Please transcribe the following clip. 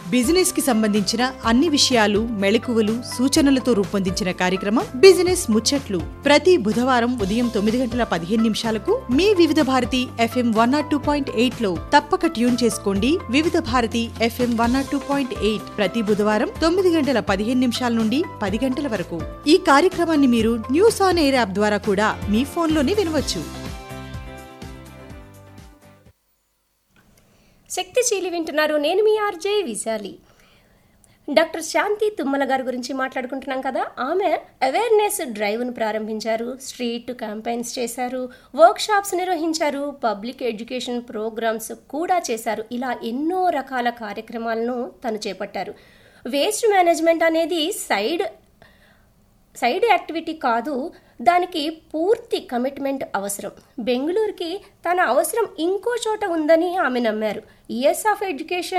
business కి సంబంధించిన అన్ని విషయాలు మెళకువలు సూచనలతో రూపొందించిన కార్యక్రమం బిజినెస్ ముచ్చట్లు ప్రతి బుధవారం ఉదయం తొమ్మిది గంటల పదిహేను నిమిషాలకు మీ Vividh Bharati FM one nought two point eight లో తప్పక ట్యూన్ చేసుకోండి Vividh Bharati FM one nought two point eight ప్రతి బుధవారం తొమ్మిది గంటల పదిహేను నిమిషాల నుండి పది గంటల వరకు ఈ కార్యక్రమాన్ని మీరు న్యూస్ ఆన్ ఎయిర్ యాప్ ద్వారా కూడా మీ ఫోన్లోనే వినవచ్చు శక్తిశీలి వింటున్నారు నేను మీ ఆర్జే విశాలి డాక్టర్ శాంతి తుమ్మల గారి గురించి మాట్లాడుకుంటున్నాం కదా ఆమె అవేర్నెస్ డ్రైవ్ను ప్రారంభించారు స్ట్రీట్ క్యాంపెయిన్స్ చేశారు వర్క్ షాప్స్ నిర్వహించారు పబ్లిక్ ఎడ్యుకేషన్ ప్రోగ్రామ్స్ కూడా చేశారు ఇలా ఎన్నో రకాల కార్యక్రమాలను తను చేపట్టారు వేస్ట్ మేనేజ్మెంట్ అనేది సైడ్ సైడ్ యాక్టివిటీ కాదు దానికి పూర్తి కమిట్మెంట్ అవసరం బెంగళూరుకి తన అవసరం ఇంకో చోట ఉందని ఆమె నమ్మారు ఇయర్స్ ఆఫ్ ఎడ్యుకేషన్